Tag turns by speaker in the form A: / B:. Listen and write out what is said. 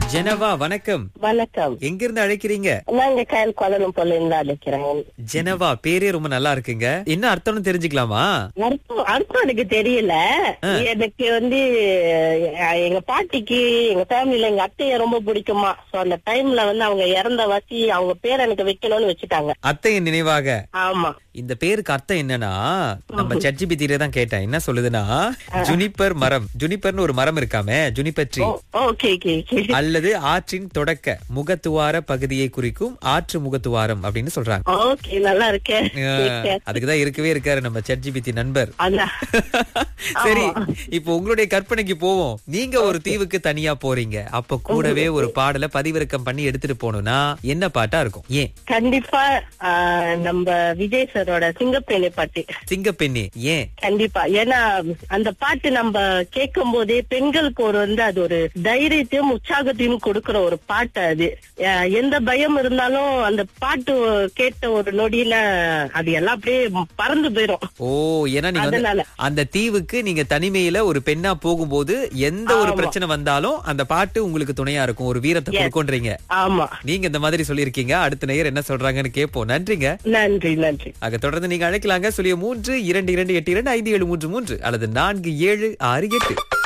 A: ஜெனவா வணக்கம்
B: வணக்கம்
A: எங்க இருந்து அழைக்கிறீங்க
B: நாங்க கயல் கோலம்பூர்ல இருந்து அழைக்கிறேன்
A: ஜெனவா பேரே ரொம்ப நல்லா இருக்குங்க என்ன அர்த்தம்னு தெரிஞ்சுக்கலாமா
B: அர்த்தம் அர்த்தம் எனக்கு தெரியல எனக்கு வந்து அஹ், எங்க பாட்டிக்கு எங்க ஃபேமிலில எங்க அத்தைய ரொம்ப பிடிக்குமா சோ அந்த டைம்ல வந்து அவங்க இறந்த வாசி அவங்க பேர் எனக்கு வைக்கணும்னு வச்சுட்டாங்க
A: அத்தையின் நினைவாக
B: ஆமா
A: இந்த பேருக்கு அர்த்தம் என்னன்னா நம்ம சட்ஜிபித்தியில தான் கேட்டேன் என்ன சொல்லுதுன்னா ஜுனிப்பர் மரம் ஜுனிப்பர்னு ஒரு மரம் இருக்காமே juniper tree
B: okay okay okay
A: அல்லது ஆற்றின் தொடக்க முகத்துவார பகுதியை குறிக்கும் ஆற்று முகத்துவாரம் அப்படின்னு சொல்றாங்க
B: ஓகே நல்லா இருக்கேன்
A: அஹ், அதுக்குதான் இருக்கவே இருக்காரு நம்ம சட்ஜிபித்தி நண்பர்
B: அதான்
A: சரி இப்போ உங்களுடைய கற்பனைக்கு போவோம் நீங்க ஒரு தீவுக்கு தனியா போறீங்க அப்ப கூடவே ஒரு பாடலை பதிவிறக்கம் பண்ணி எடுத்துட்டு போகணும்னா என்ன பாட்டா இருக்கும் ஏன்
B: கண்டிப்பா ஆஹ், நம்ம விஜய் சாரோட சிங்கப்பேணி பாட்டு
A: சிங்கப்பெண்ணே ஏன்
B: கண்டிப்பா ஏன்னா அந்த பாட்டு நம்ம கேட்கும் போதே பெண்களுக்கு ஒரு வந்து அது ஒரு தைரியத்தையும் உற்சாகத்தையும் கொடுக்கிற ஒரு பாட்டு அது அஹ் எந்த பயம் இருந்தாலும் அந்த பாட்டு கேட்ட ஒரு நொடியில அது எல்லாம் அப்படியே பறந்து போயிரும்
A: ஓ ஏன்னா நீங்க வந்து
B: அதனால.
A: அந்த தீவுக்கு நீங்க தனிமையில ஒரு பெண்ணா போகும்போது எந்த ஒரு பிரச்சனை வந்தாலும் அந்த பாட்டு உங்களுக்கு துணையா இருக்கும் ஒரு வீரத்தை கொடுக்கும்ன்றீங்க
B: ஆமா
A: நீங்க இந்த மாதிரி சொல்லியிருக்கீங்க அடுத்த நேயர் என்ன சொல்றாங்கன்னு கேட்போம் நன்றிங்க
B: நன்றி நன்றி
A: ஆக தொடர்ந்து நீங்க அழைக்கலாங்க சொல்லிய மூன்று இரண்டு இரண்டு எட்டு இரண்டு ஐந்து ஏழு மூன்று மூன்று அல்லது நான்கு ஏழு ஆறு எட்டு